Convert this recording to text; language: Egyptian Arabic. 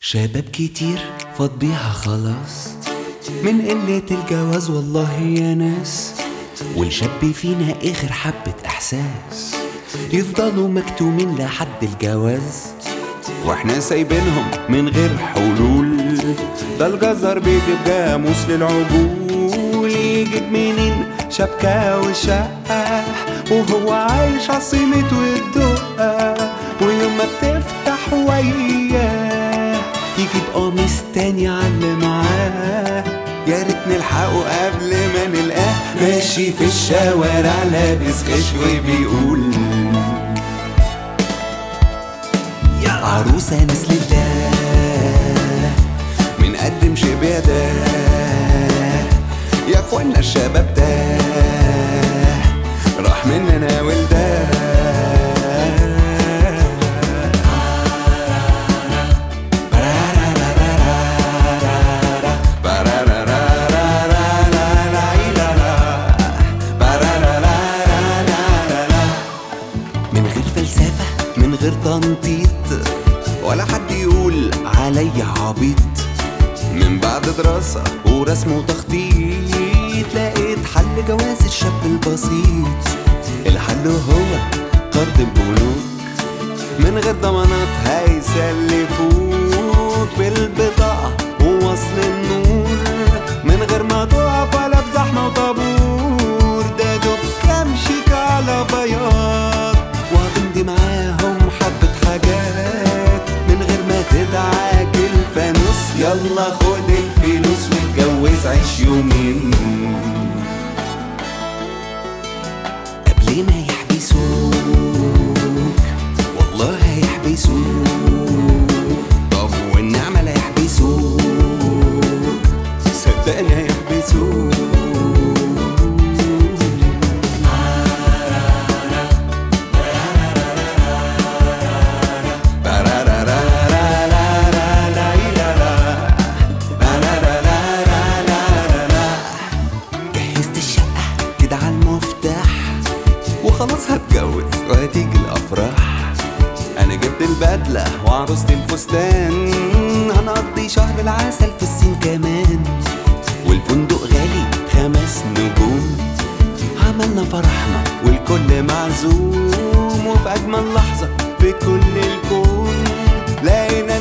شباب كتير فاض بيها خلاص من قلة الجواز والله يا ناس والشاب فينا اخر حبة احساس يفضلوا مكتومين لحد الجواز واحنا سايبينهم من غير حلول ده الجزر بيجيب جاموس للعجول يجيب منين شبكة وشقة وهو عايش عصيمة والدقة ويوم ما بتفتح وياه يجيب قميص تاني على معاه يا ريت نلحقه قبل ما نلقاه ماشي في الشوارع لابس خشوي بيقول عروسة ناس لله من قدم شبه ده يا اخوانا الشباب ده راح مننا ولده من غير فلسفة من غير تنطيط ولا حد يقول عليا عبيط من بعد دراسة ورسم وتخطيط لقيت حل جواز الشاب البسيط الحل هو قرض البنوك من غير ضمانات هيسلفوك بالبطاقة ووصل النور من غير ما تقف ولا في زحمة وطابور ده دوب كام شيك على بياض وهتمضي معاهم حبة حاجات من غير ما تدعك الفانوس يلا خد الفلوس واتجوز عيش يومين قبل ما يحبسوك والله هيحبسوك طب والنعمة لا يحبسوك صدقني هيحبسوك جهزت الشقة كده على المفتاح وخلاص هتجوز وهتيجي الأفراح أنا جبت البدلة وعروسة الفستان هنقضي شهر العسل في الصين كمان والفندق غالي خمس نجوم عملنا فرحنا والكل معزوم وفي أجمل لحظة في كل الكون لقينا